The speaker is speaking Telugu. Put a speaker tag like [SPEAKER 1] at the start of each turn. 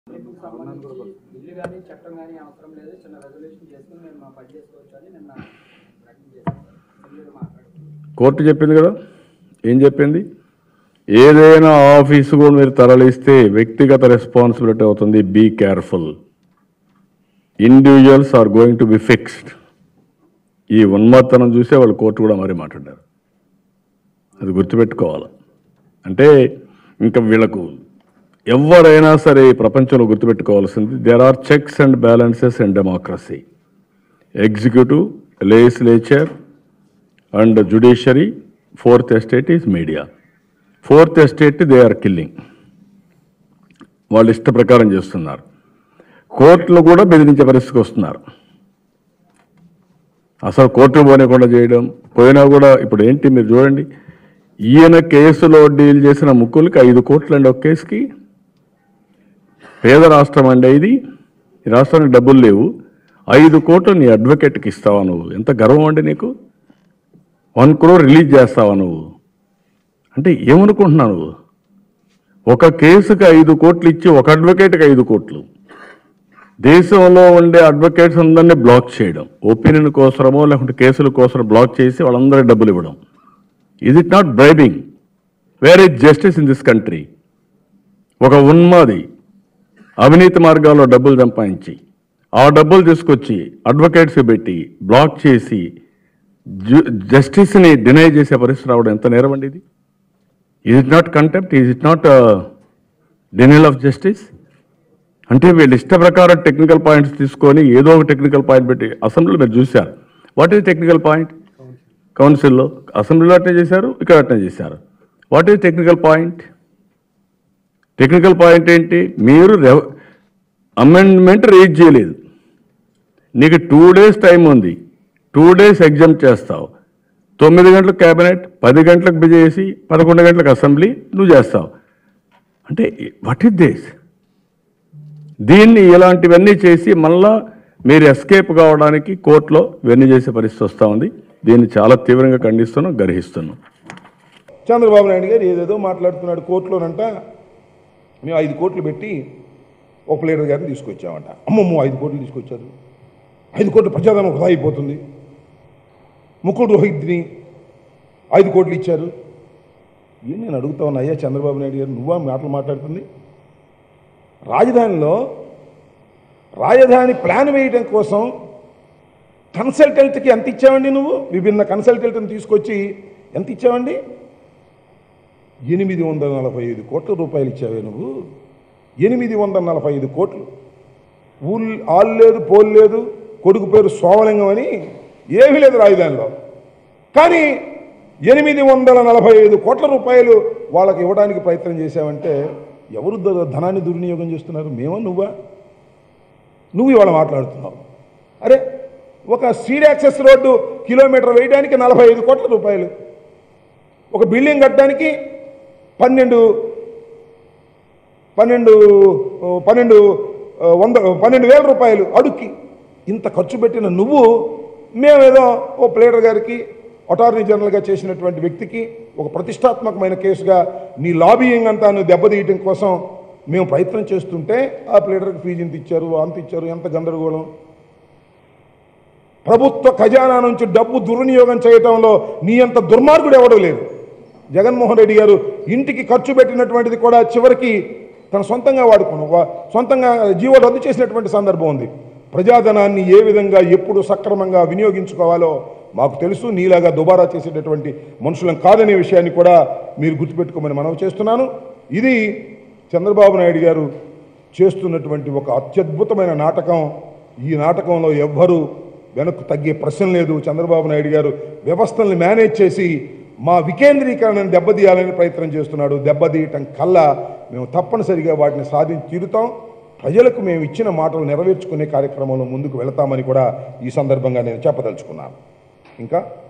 [SPEAKER 1] దీనికి సంబంధించి బిల్లు కానీ చట్టం కానీ అవసరం లేదు చిన్న రెజల్యూషన్ చేసుకుని మేము మా పని చేసుకోవచ్చు అని నిన్న ప్రకటన చేశాం సార్ మీరు మాట్లాడుతున్నారు
[SPEAKER 2] కోర్టు చెప్పింది కదా ఏం చెప్పింది ఏదైనా ఆఫీసు కూడా మీరు తరలిస్తే వ్యక్తిగత రెస్పాన్సిబిలిటీ అవుతుంది be careful individuals are going to be fixed ఈ ఉన్మత్తనం చూసే వాళ్ళు కోర్టు కూడా మరీ మాట్లాడారు అది గుర్తుపెట్టుకోవాలి అంటే ఇంకా వీళ్ళకు ఎవరైనా సరే ఈ ప్రపంచంలో గుర్తుపెట్టుకోవాల్సింది there are checks and balances and democracy executive legislature and judiciary fourth estate is media fourth estate they are killing వాళ్ళు ఇష్ట ప్రకారం చేస్తున్నారు కోర్టులు కూడా బెదిరించే పరిస్థితికి వస్తున్నారు అసలు కోర్టు పోనీకుండా చేయడం పోయినా కూడా ఇప్పుడు ఏంటి మీరు చూడండి ఈయన కేసులో డీల్ చేసిన ముక్కులకి ఐదు కోట్లు అండి ఒక కేసుకి పేద రాష్ట్రం అండి ఇది ఈ రాష్ట్రానికి డబ్బులు లేవు ఐదు కోట్లు నీ అడ్వకేట్కి ఇస్తావా నువ్వు ఎంత గర్వం అండి నీకు వన్ క్రోర్ రిలీజ్ చేస్తావా నువ్వు అంటే ఏమనుకుంటున్నావు నువ్వు ఒక కేసుకి ఐదు కోట్లు ఇచ్చి ఒక అడ్వకేట్కి ఐదు కోట్లు దేశంలో ఉండే అడ్వకేట్స్ అందరినీ బ్లాక్ చేయడం ఒపీనియన్ కోసమో లేకుంటే కేసుల కోసం బ్లాక్ చేసి వాళ్ళందరికీ డబ్బులు ఇవ్వడం is it not bribing where is justice in this country ఒక ఉన్మాది అవినీతి మార్గాల్లో డబ్బులు సంపాదించి ఆ డబ్బులు తీసుకొచ్చి అడ్వకేట్స్ పెట్టి బ్లాక్ చేసి జు- జస్టిస్ని డినై చేసే పరిస్థితి రావడం ఎంత నేరం అండి ఇది is it not contempt is it not denial of justice అంటే వీళ్ళు ఇష్ట ప్రకారం టెక్నికల్ పాయింట్స్ తీసుకొని ఏదో ఒక టెక్నికల్ పాయింట్ పెట్టి అసెంబ్లీలో మీరు చూశారు వాట్ ఈజ్ టెక్నికల్ పాయింట్ కౌన్సిల్లో అసెంబ్లీలో అట్నే చేశారు ఇక్కడ అట్నే చేశారు what is technical point technical point ఏంటి మీరు అమెండ్మెంట్ రేజ్ చేయలేదు నీకు టూ డేస్ టైం ఉంది టూ డేస్ ఎగ్జామ్ చేస్తావు తొమ్మిది గంటలకు క్యాబినెట్ పది గంటలకు బిజీ చేసి పదకొండు గంటలకు అసెంబ్లీ నువ్వు చేస్తావు అంటే వాట్ ఇస్ దిస్ దీన్ని ఇలాంటివన్నీ చేసి మళ్ళా మీరు ఎస్కేప్ కావడానికి కోర్టులో ఇవన్నీ చేసే పరిస్థితి వస్తూ ఉంది దీన్ని చాలా తీవ్రంగా ఖండిస్తున్నాం గర్హిస్తున్నాం
[SPEAKER 3] చంద్రబాబు నాయుడు గారు ఏదేదో మాట్లాడుతున్నాడు కోర్టులోనంట మేము ఐదు కోట్లు పెట్టి ఒక ప్లేడర్ గారిని తీసుకొచ్చామంట అమ్మమ్మో ఐదు కోట్లు తీసుకొచ్చారు ఐదు కోట్లు ప్రజాధనం వృధా అయిపోతుంది ముక్కుడు రోహిత్ని ఐదు కోట్లు ఇచ్చారు ఏం నేను అడుగుతా ఉన్నా అయ్యా చంద్రబాబు నాయుడు గారు నువ్వా మాటలు మాట్లాడుతుంది రాజధానిలో రాజధాని ప్లాన్ వేయడం కోసం కన్సల్టెంట్కి ఎంత ఇచ్చావండి నువ్వు విభిన్న కన్సల్టెంట్ని తీసుకొచ్చి ఎంత ఇచ్చావండి ఎనిమిది వందల నలభై ఐదు కోట్ల రూపాయలు ఇచ్చావే నువ్వు ఎనిమిది వందల నలభై ఐదు కోట్లు ఊళ్ళు ఆళ్ళు లేదు పోలు లేదు కొడుకు పేరు సోమలింగం అని ఏమీ లేదు రాజధానిలో కానీ ఎనిమిది వందల నలభై ఐదు కోట్ల రూపాయలు వాళ్ళకి ఇవ్వడానికి ప్రయత్నం చేశావంటే ఎవరు ద- ధనాన్ని దుర్వినియోగం చేస్తున్నారు మేమా నువ్వా నువ్వు ఇవాళ మాట్లాడుతున్నావు అరే ఒక సీడ్ యాక్సెస్ రోడ్డు కిలోమీటర్ వేయడానికి నలభై ఐదు కోట్ల రూపాయలు ఒక బిల్డింగ్ కట్టడానికి పన్నెండు పన్నెండు ఓ, పన్నెండు ఓ, వంద పన్నెండు వేల రూపాయలు అడుక్కి ఇంత ఖర్చు పెట్టిన నువ్వు మేమేదో ఓ ప్లేడర్ గారికి అటార్నీ జనరల్గా చేసినటువంటి వ్యక్తికి ఒక ప్రతిష్టాత్మకమైన కేసుగా నీ లాబీయింగ్ అంతా నువ్వు దెబ్బతీయటం కోసం మేము ప్రయత్నం చేస్తుంటే ఆ ప్లేడర్కి ఫీజు ఇంత ఇచ్చారు అంత ఇచ్చారు ఎంత గందరగోళం ప్రభుత్వ ఖజానా నుంచి డబ్బు దుర్వినియోగం చేయటంలో నీ అంత దుర్మార్గుడు ఎవడూ లేరు జగన్మోహన్ రెడ్డి గారు ఇంటికి ఖర్చు పెట్టినటువంటిది కూడా చివరికి తన సొంతంగా వాడుకున్నాం వా- సొంతంగా జీవో రద్దు చేసినటువంటి సందర్భం ఉంది ప్రజాధనాన్ని ఏ విధంగా ఎప్పుడు సక్రమంగా వినియోగించుకోవాలో మాకు తెలుసు నీలాగా దుబారా చేసేటటువంటి మనుషులం కాదనే విషయాన్ని కూడా మీరు గుర్తుపెట్టుకోమని మనవి చేస్తున్నాను ఇది చంద్రబాబు నాయుడు గారు చేస్తున్నటువంటి ఒక అత్యద్భుతమైన నాటకం ఈ నాటకంలో ఎవ్వరూ వెనక్కు తగ్గే ప్రశ్న లేదు చంద్రబాబు నాయుడు గారు వ్యవస్థల్ని మేనేజ్ చేసి మా వికేంద్రీకరణను దెబ్బతీయాలని ప్రయత్నం చేస్తున్నాడు దెబ్బతీయటం కల్లా మేము తప్పనిసరిగా వాటిని సాధించి తీరుతాం ప్రజలకు మేము ఇచ్చిన మాటలు నెరవేర్చుకునే కార్యక్రమంలో ముందుకు వెళతామని కూడా ఈ సందర్భంగా నేను చెప్పదలుచుకున్నాను ఇంకా